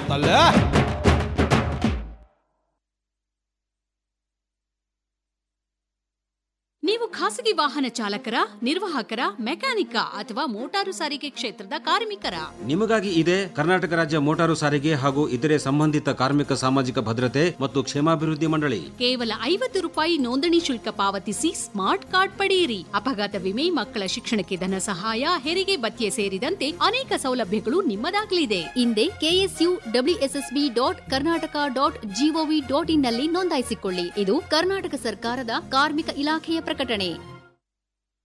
ತಲೆ ನೀವು ಖಾಸಗಿ ವಾಹನ ಚಾಲಕರ ನಿರ್ವಾಹಕರ ಮೆಕ್ಯಾನಿಕ ಅಥವಾ ಮೋಟಾರು ಸಾರಿಗೆ ಕ್ಷೇತ್ರದ ಕಾರ್ಮಿಕರ ನಿಮಗಾಗಿ ಇದೆ ಕರ್ನಾಟಕ ರಾಜ್ಯ ಮೋಟಾರು ಸಾರಿಗೆ ಹಾಗೂ ಇತರೆ ಸಂಬಂಧಿತ ಕಾರ್ಮಿಕ ಸಾಮಾಜಿಕ ಭದ್ರತೆ ಮತ್ತು ಕ್ಷೇಮಾಭಿವೃದ್ಧಿ ಮಂಡಳಿ ಕೇವಲ ಐವತ್ತು ರೂಪಾಯಿ ನೋಂದಣಿ ಶುಲ್ಕ ಪಾವತಿಸಿ ಸ್ಮಾರ್ಟ್ ಕಾರ್ಡ್ ಪಡೆಯಿರಿ ಅಪಘಾತ ವಿಮೆ ಮಕ್ಕಳ ಶಿಕ್ಷಣಕ್ಕೆ ಧನ ಸಹಾಯ ಹೆರಿಗೆ ಭತ್ಯೆ ಸೇರಿದಂತೆ ಅನೇಕ ಸೌಲಭ್ಯಗಳು ನಿಮ್ಮದಾಗಲಿದೆ ಹಿಂದೆ KSU WSSB dot Karnataka dot GOV dot in ನಲ್ಲಿ ನೋಂದಾಯಿಸಿಕೊಳ್ಳಿ ಇದು ಕರ್ನಾಟಕ ಸರ್ಕಾರದ ಕಾರ್ಮಿಕ ಇಲಾಖೆಯ ಪ್ರಕಟಣೆ